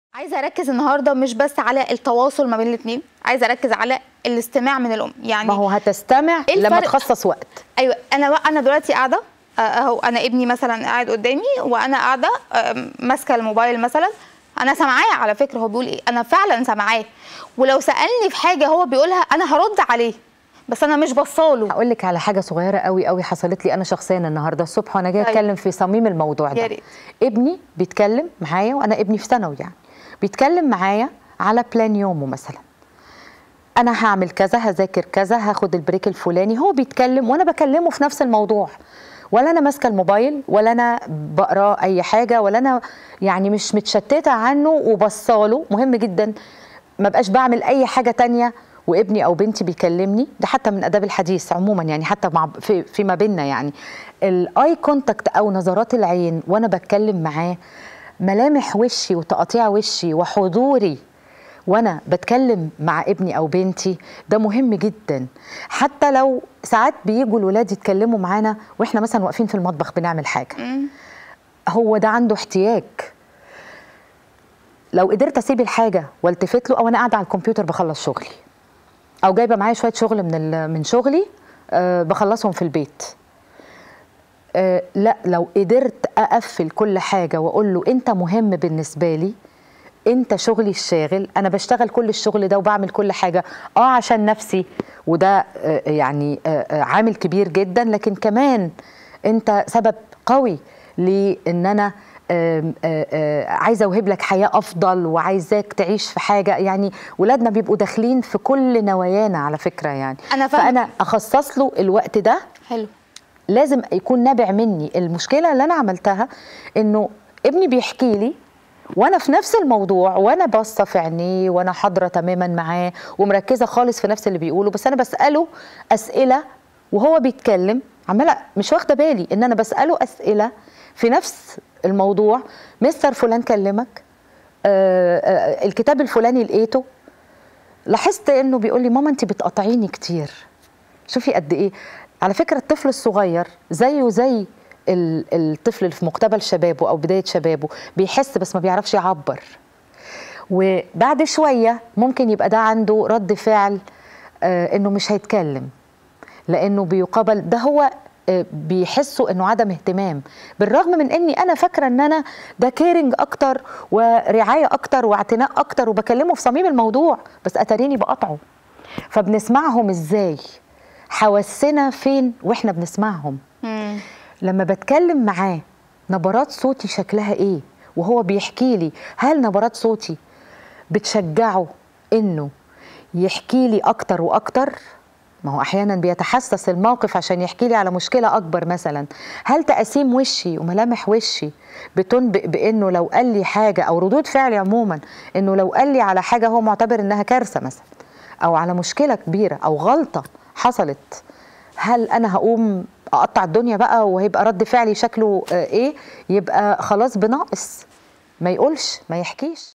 عايزه اركز النهارده مش بس على التواصل ما بين الاثنين عايزه اركز على الاستماع من الام يعني ما هو هتستمع إيه لما الفرق؟ تخصص وقت ايوه انا بقى انا دلوقتي قاعده آه، اهو انا ابني مثلا قاعد قدامي وانا قاعده آه، ماسكه الموبايل مثلا انا سامعاه على فكره هو بيقول ايه انا فعلا سامعاه ولو سالني في حاجه هو بيقولها انا هرد عليه بس انا مش بصاله هقول لك على حاجه صغيره قوي قوي حصلت لي انا شخصيا النهارده الصبح وانا جايه أيوة. اتكلم في صميم الموضوع يا ده ريت. ابني بيتكلم معايا وانا ابني في ثانوي يعني بيتكلم معايا على بلان يومه مثلا انا هعمل كذا هذاكر كذا هاخد البريك الفلاني هو بيتكلم وانا بكلمه في نفس الموضوع ولا انا ماسكه الموبايل ولا انا بقرا اي حاجه ولا انا يعني مش متشتته عنه وبصاله مهم جدا ما بقاش بعمل اي حاجه تانية وابني او بنتي بيكلمني ده حتى من اداب الحديث عموما يعني حتى مع في فيما بيننا يعني الاي كونتاكت او نظرات العين وانا بتكلم معاه ملامح وشي وتقاطيع وشي وحضوري وانا بتكلم مع ابني او بنتي ده مهم جدا حتى لو ساعات بيجوا الولاد يتكلموا معانا واحنا مثلا واقفين في المطبخ بنعمل حاجه مم. هو ده عنده احتياج لو قدرت اسيب الحاجه والتفت له او انا قاعده على الكمبيوتر بخلص شغلي او جايبه معايا شويه شغل من ال- من شغلي أه بخلصهم في البيت أه لا لو قدرت اقفل كل حاجه واقول له انت مهم بالنسبه لي انت شغلي الشاغل انا بشتغل كل الشغل ده وبعمل كل حاجه اه عشان نفسي وده آه، يعني آه، آه، عامل كبير جدا لكن كمان انت سبب قوي لان انا آم، آه، آه، عايزه اوهب لك حياه افضل وعايزاك تعيش في حاجه يعني ولادنا بيبقوا داخلين في كل نوايانا على فكره يعني أنا فاهمة. فانا اخصص له الوقت ده حلو لازم يكون نابع مني المشكله اللي انا عملتها انه ابني بيحكي لي وانا في نفس الموضوع وانا باصه في عينيه وانا حاضره تماما معاه ومركزه خالص في نفس اللي بيقوله بس انا بساله اسئله وهو بيتكلم عماله مش واخده بالي ان انا بساله اسئله في نفس الموضوع مستر فلان كلمك آه آه الكتاب الفلاني لقيته لاحظت انه بيقول لي ماما انت بتقاطعيني كتير شوفي قد ايه على فكره الطفل الصغير زيه زي ال- الطفل اللي في مقتبل شبابه او بدايه شبابه بيحس بس ما بيعرفش يعبر وبعد شويه ممكن يبقى ده عنده رد فعل آه انه مش هيتكلم لانه بيقابل ده هو آه، بيحسوا انه عدم اهتمام بالرغم من اني انا فاكره ان انا ده كيرنج اكتر ورعايه اكتر واعتناء اكتر وبكلمه في صميم الموضوع بس اتاريني بقطعه فبنسمعهم ازاي حواسنا فين واحنا بنسمعهم مم. لما بتكلم معاه نبرات صوتي شكلها ايه وهو بيحكي لي هل نبرات صوتي بتشجعه انه يحكي لي اكتر واكتر ما هو احيانا بيتحسس الموقف عشان يحكي لي على مشكله اكبر مثلا هل تقاسيم وشي وملامح وشي بتنبئ بانه لو قال لي حاجه او ردود فعلي عموما انه لو قال لي على حاجه هو معتبر انها كارثه مثلا او على مشكله كبيره او غلطه حصلت هل انا هقوم اقطع الدنيا بقى وهيبقى رد فعلي شكله آه، ايه يبقى خلاص بناقص ما يقولش ما يحكيش